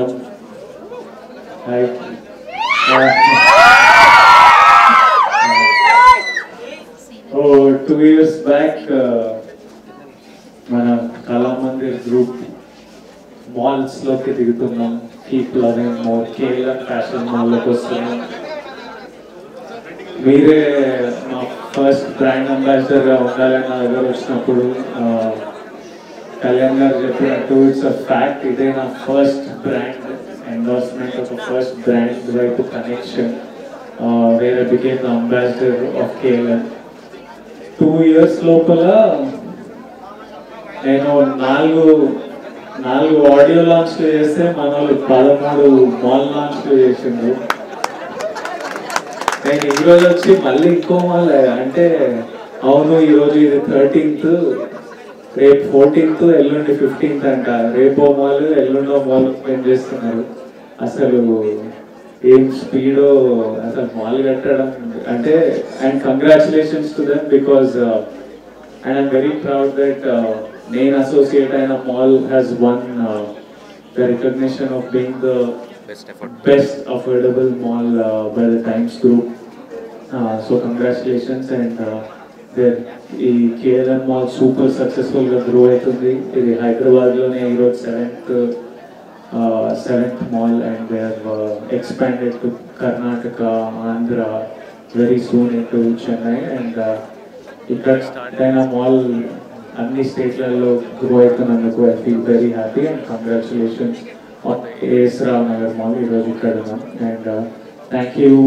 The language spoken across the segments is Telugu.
నమస్కారం హాయ్ ఓ టూ ఇయర్స్ బ్యాక్ మన కళామందిర్ గ్రూప్ మాల్స్ లోకి దిగుతున్నాం keep loving more KLM fashion మాల్లోకి వస్తున్నాం మీరే మా ఫస్ట్ బ్రాండ్ అంబాసిడర్గా ఉండాలని నా దగ్గర వచ్చినప్పుడు ఆ, కళ్యాణ్ గారు చెప్పినట్టు ఇట్స్ అ ఫ్యాక్ట్ ఇదే నా ఫస్ట్ బ్రాండ్ ఎండార్స్మెంట్ ఒక ఫస్ట్ బ్రాండ్ వైపు కనెక్షన్ వేరే became the ambassador of KLM two years లోపల నేను నాలుగు నాలుగు ఆడియో లాంచ్లు చేస్తే మన వాళ్ళు పదమూడు మాల్ లాంచ్లు చేసిండ్రు నేను ఈ రోజు వచ్చి మళ్ళీ ఇంకో మాల్ అంటే అవును ఈ రోజు ఇది థర్టీన్త్ రేపు ఫోర్టీన్త్ ఎల్లుండి ఫిఫ్టీన్త్ అంట రేపో మాల్ ఎల్లుండో మాల్ ఏం చేస్తున్నారు అసలు ఏం స్పీడో అసలు మాల్ కట్టడం అంటే and congratulations to them because and I'm very proud that నేను అసోసియేట్ అయిన mall has won the recognition of being the best effort best affordable mall uh, by the Times Group. Uh, so congratulations and uh, there ఈ కేఎల్ఎన్ మాల్ సూపర్ సక్సెస్ఫుల్గా గ్రో అవుతుంది ఇది హైదరాబాద్లోనే ఈరోజు seventh seventh mall and they expanded to Karnataka Andhra very soon into Chennai and ఇక్కడ స్టార్ట్ అయిన మాల్ అన్ని స్టేట్లలో గ్రో అవుతున్నందుకు I feel very happy and congratulations A S Rao Nagar mall ఈరోజు ఇక్కడ ఉన్నాం అండ్ థ్యాంక్ యూ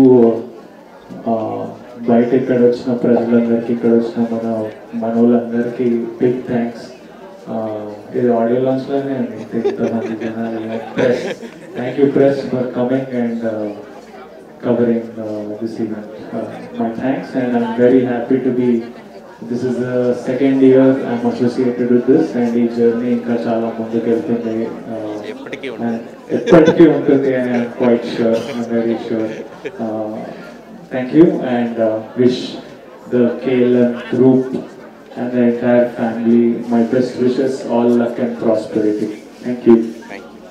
బయట ఇక్కడ వచ్చిన ప్రజలందరికీ ఇక్కడ వచ్చిన మన మన వాళ్ళందరికీ బిగ్ థ్యాంక్స్ ఇది ఆడియో లాంచ్లోనే అండి ఇంతమంది జనాలు press thank you press for coming and covering uh, this event. Uh, my thanks, and I'm very happy to be. This is the second year I'm associated with this, and ఈ జర్నీ ఇంకా చాలా ముందుకు వెళ్తుంది. Uh, ఎప్పటికీ and ఉంటుంది ఎప్పటికీ ఉంటుంది అని I'm quite sure. I'm very sure. Uh, thank you, and uh, wish the KLM group and the entire family my best wishes, all luck and prosperity. Thank you. Thank you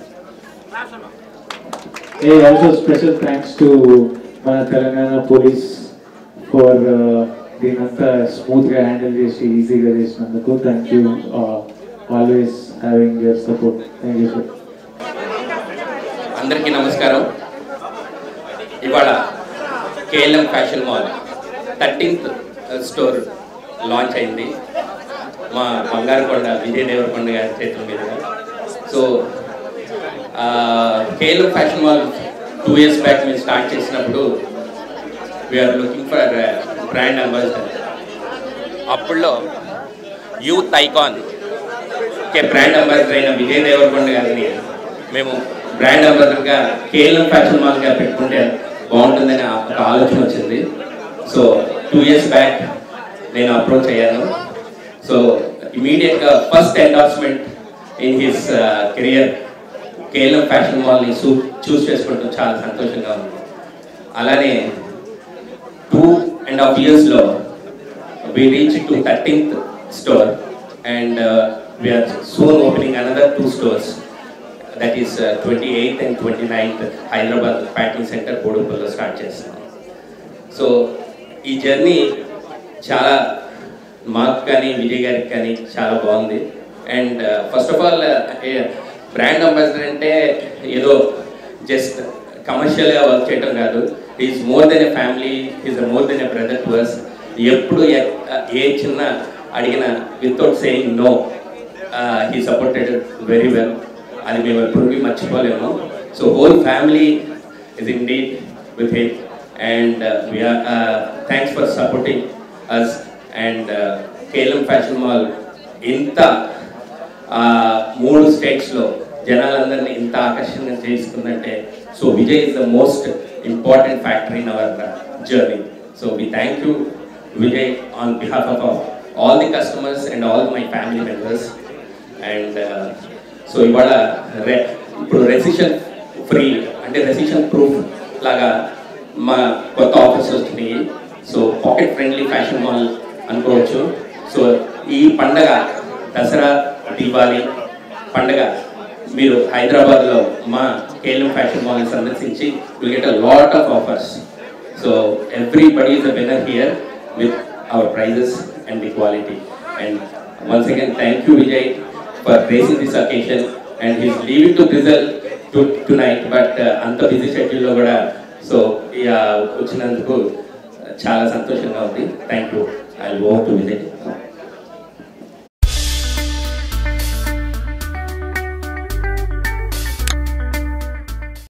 Hey, also special thanks to మన తెలంగాణ పోలీస్ ఫర్ దీనంతా స్మూత్గా హ్యాండిల్ చేసి ఈజీగా చేసినందుకు thank you always having your support thank you sir అందరికీ నమస్కారం ఇవాళ KLM fashion mall thirteenth store launch అయింది మా బంగారుకొండ విజయ్ దేవరకొండ గారి చేతుల మీదుగా so KLM fashion mall two years back మేము స్టార్ట్ చేసినప్పుడు we are looking for brand ambassador అప్పుడులో యూత్ ఐకాన్ కే బ్రాండ్ అంబాసిడర్ అయిన విజయ్ దేవరకొండ గారిని మేము బ్రాండ్ అంబాసిడర్గా కేఎల్ఎం ఫ్యాషన్ మాల్గా పెట్టుకుంటే బాగుంటుందని ఆ- ఒక ఆలోచన వచ్చింది సో టూ ఇయర్స్ బ్యాక్ నేను అప్రోచ్ అయ్యాను సో ఇమీడియట్గా first endorsement in his career KLM fashion మాల్ని చూ చూస్ చేసుకుంటూ చాలా సంతోషంగా ఉంది అలానే టూ అండ్ హాఫ్ ఇయర్స్లో we reached to 13th store and uh, we are soon opening another two stores that is uh, 28th and 29th Hyderabad packing center బోడుపల్లో స్టార్ట్ చేస్తున్నాం సో ఈ జర్నీ చాలా మాకు కానీ విజయ్ గారికి కానీ చాలా బాగుంది and first of all brand ambassador అంటే ఏదో జస్ట్ కమర్షియల్గా వర్క్ చేయటం కాదు is more than a family is more than a brother to us ఎప్పుడు ఎ- ఏ చిన్న అడిగిన without saying no he supported very well అది మేము ఎప్పుడు మర్చిపోలేము so whole family is indeed with him and uh, we are uh, thanks for supporting us and uh, KLM Fashion Mall ఇంత ఆ, మూడు స్టేట్స్లో జనాలందరినీ ఇంత ఆకర్షణగా చేసుకుందంటే so Vijay is the most important factor in our journey so we thank you Vijay on behalf of all the customers and all my family members and so ఇవాళ రె ఇప్పుడు రెసిషన్ ఫ్రీ అంటే రెసిషన్ ప్రూఫ్ లాగా మా కొత్త ఆఫర్స్ వచ్చినాయి so pocket friendly fashion mall అనుకోవచ్చు సో ఈ పండగ దసరా దీపావళి పండగ మీరు హైదరాబాద్లో మా కేఎల్ఎం ఫ్యాషన్ మాల్ని సందర్శించి will get a lot of offers so everybody is a winner here with our prizes and the quality and once again thank you Vijay for gracing this occasion and he's leaving to Brazil to tonight but అంత బిజీ షెడ్యూల్లో కూడా సో వచ్చినందుకు చాలా సంతోషంగా ఉంది thank you I owe to Vijay